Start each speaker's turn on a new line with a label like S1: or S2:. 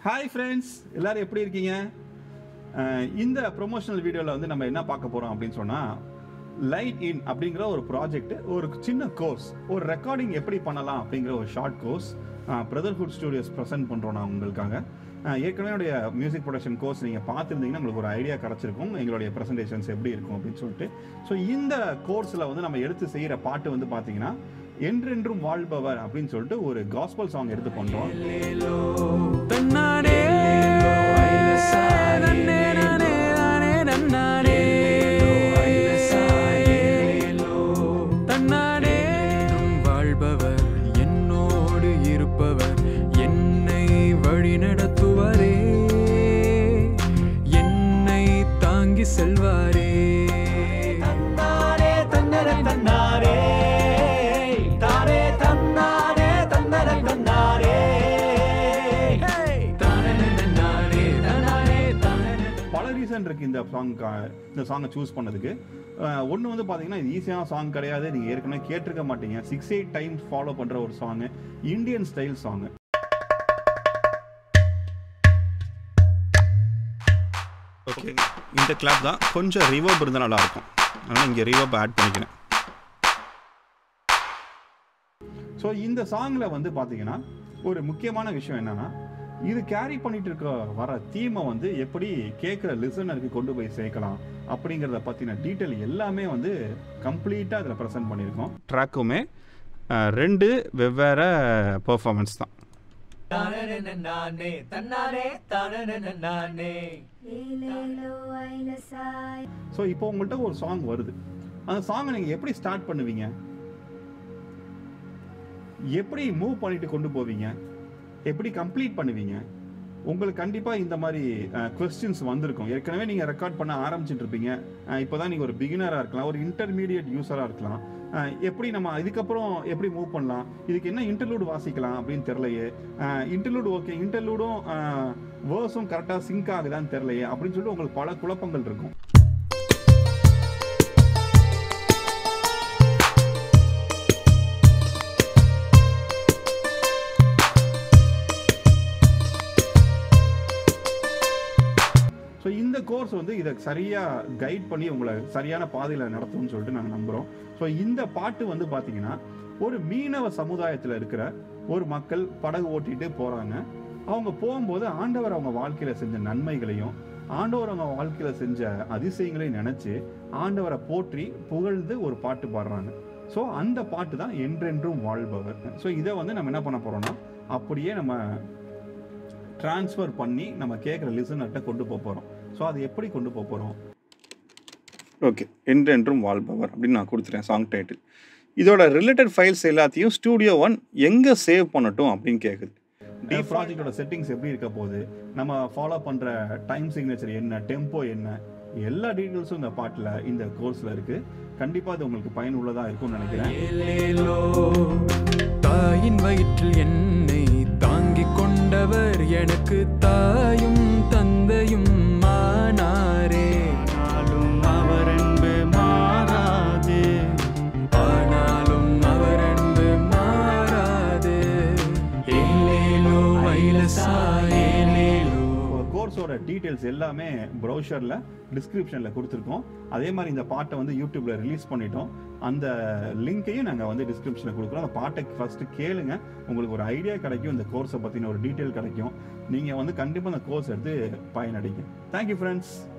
S1: hi friends எல்லாரும் எப்படி இருக்கீங்க அஹ் இந்த ப்ரொமோஷனல் வீடியோவில் வந்து நம்ம என்ன பார்க்க போகிறோம் அப்படின்னு சொன்னால் லைட் இன் அப்படிங்கிற ஒரு ப்ராஜெக்ட் ஒரு சின்ன கோர்ஸ் ஒரு ரெக்கார்டிங் எப்படி பண்ணலாம் அப்படிங்கிற ஒரு short course brotherhood studios present பண்ணுறோம் நான் உங்களுக்காக அஹ் ஏற்கனவே என்னுடைய மியூசிக் ப்ரொடக்ஷன் கோர்ஸ் நீங்கள் பார்த்துருந்தீங்கன்னா உங்களுக்கு ஒரு ஐடியா கிடச்சிருக்கும் எங்களுடைய ப்ரெசன்டேஷன்ஸ் எப்படி இருக்கும் அப்படின்னு சொல்லிட்டு ஸோ இந்த கோர்ஸில் வந்து நம்ம எடுத்து செய்கிற பாட்டு வந்து பார்த்தீங்கன்னா என்றென்றும் வாழ்பவர் அப்படின்னு சொல்லிட்டு ஒரு காஸ்பல் சாங் எடுத்து பண்ணுறோம்
S2: தன்னானே நன்னே நானே நானே நன்னானே தன்னானே வாழ்பவர் என்னோடு இருப்பவர் என்னை வழிநடத்துவாரே என்னை தாங்கி செல்வாரே
S3: தன்னாரே தன்னர தன்னாரே தாரே தன்னாரே தன்னர தன்னாரே தானே தன்னாரே தன்னாரே தானே
S1: பல ரீசன் இருக்கு இந்த சாங் இந்த சாங்கை சூஸ் பண்ணதுக்கு ஒன்று வந்து பார்த்தீங்கன்னா இது ஈஸியான சாங் கிடையாது நீங்கள் ஏற்கனவே கேட்டிருக்க மாட்டீங்க சிக்ஸ் எயிட் டைம்ஸ் ஃபாலோ பண்ணுற ஒரு song Indian style song okay இந்த கிளாப் தான் கொஞ்சம் ரிவர்ப் இருந்தால் நல்லா இருக்கும் அதனால் இங்கே ரிவர்ப் ஆட் பண்ணிக்கிறேன் ஸோ இந்த சாங்கில் வந்து பார்த்தீங்கன்னா ஒரு முக்கியமான விஷயம் என்னன்னா இது கேரி பண்ணிட்டு இருக்க வர தீமை வந்து எப்படி கேட்குற லிசனருக்கு கொண்டு போய் சேர்க்கலாம் அப்படிங்கிறத பற்றின டீட்டெயில் எல்லாமே வந்து கம்ப்ளீட்டாக அதில் ப்ரெசென்ட் பண்ணியிருக்கோம் ட்ராக்குமே ரெண்டு வெவ்வேறு பெர்ஃபார்மன்ஸ் தான்
S3: தானே நானே தன்னாரே தானே நானே
S4: ஏலேலோ ஐலசாய்
S1: ஸோ இப்போ உங்கள்கிட்ட ஒரு சாங் வருது அந்த சாங்கை நீங்கள் எப்படி ஸ்டார்ட் பண்ணுவீங்க எப்படி மூவ் பண்ணிட்டு கொண்டு போவீங்க எப்படி கம்ப்ளீட் பண்ணுவீங்க உங்களுக்கு கண்டிப்பாக இந்த மாதிரி கொஸ்டின்ஸ் வந்திருக்கும் ஏற்கனவே நீங்கள் ரெக்கார்ட் பண்ண ஆரம்பிச்சிட்டு இருப்பீங்க இப்போ தான் நீங்கள் ஒரு பிகினராக இருக்கலாம் ஒரு இன்டர்மீடியட் யூஸராக இருக்கலாம் அஹ், எப்படி நம்ம இதுக்கப்புறம் எப்படி மூவ் பண்ணலாம் இதுக்கு என்ன இன்டர்லூட் வாசிக்கலாம் அப்படின்னு தெரிலையே இன்டர்லூட் ஓகே இன்டர்லூடும் வேர்ஸும் கரெக்டாக சிங்க் ஆகுதான்னு தெரிலையே அப்படின்னு சொல்லிட்டு உங்களுக்கு பல குழப்பங்கள் இருக்கும் ஸோ இந்த கோர்ஸ் வந்து இதை சரியாக கைட் பண்ணி உங்களை சரியான பாதையில் நடத்தும்னு சொல்லிட்டு நாங்கள் நம்புகிறோம் ஸோ இந்த பாட்டு வந்து பார்த்தீங்கன்னா ஒரு மீனவ சமுதாயத்தில் இருக்கிற ஒரு மக்கள் படகு ஓட்டிட்டு போகிறாங்க அவங்க போகும்போது ஆண்டவர் அவங்க வாழ்க்கையில் செஞ்ச நன்மைகளையும் ஆண்டவர் அவங்க வாழ்க்கையில் செஞ்ச அதிசயங்களையும் நினச்சி ஆண்டவரை போற்றி புகழ்ந்து ஒரு பாட்டு பாடுறாங்க ஸோ அந்த பாட்டு தான் என்றென்றும் வாழ்பவர் ஸோ இதை வந்து நம்ம என்ன பண்ண போகிறோம்னா அப்படியே நம்ம ட்ரான்ஸ்ஃபர் பண்ணி நம்ம கேட்குற லிசனர்கிட்ட கொண்டு போக போகிறோம் ஸோ அது எப்படி கொண்டு போக போகிறோம் ஓகே என்றென்றும் வாழ்பவர் அப்படின்னு நான் கொடுத்துறேன் சாங் டைட்டில் இதோட ரிலேட்டட் ஃபைல்ஸ் எல்லாத்தையும் ஸ்டூடியோ ஒன் எங்கே சேவ் பண்ணட்டும் அப்படின்னு கேட்குது டி ப்ராஜெக்டோட செட்டிங்ஸ் எப்படி இருக்க போகுது நம்ம ஃபாலோ பண்ணுற டைம் சிக்னேச்சர் என்ன டெம்போ என்ன எல்லா டீட்டெயில்ஸும் இந்த பாட்டில் இந்த கோர்ஸில் இருக்குது கண்டிப்பாக அது உங்களுக்கு பயனுள்ளதாக இருக்கும்னு நினைக்கிறேன்
S2: ஏலேலோ தாயின் வயிற்றில் என்னை தாங்கிக் கொண்டவர் எனக்கு தாயும் தந்தையும் மானாரே
S1: நாளும் அவர் அன்பு மாறாது
S2: ஆனாலும் அவர் அன்பு மாறாது ஏலேலோ ஐலசா ஏலேலோ
S1: கோர்ஸோட டீட்டெயில்ஸ் எல்லாமே ப்ரௌசரில் டிஸ்கிரிப்ஷனில் கொடுத்துருக்கோம் அதே மாதிரி இந்த பாட்டை வந்து யூடியூப்பில் ரிலீஸ் பண்ணிட்டோம் அந்த லிங்க்கையும் நாங்கள் வந்து டிஸ்கிரிப்ஷனில் கொடுக்குறோம் அந்த பாட்டை ஃபஸ்ட்டு கேளுங்க உங்களுக்கு ஒரு ஐடியா கிடைக்கும் இந்த கோர்ஸை பற்றின ஒரு டீட்டெயில் கிடைக்கும் நீங்கள் வந்து கண்டிப்பாக அந்த கோர்ஸ் எடுத்து பயனடைங்க தேங்க்யூ ஃப்ரெண்ட்ஸ்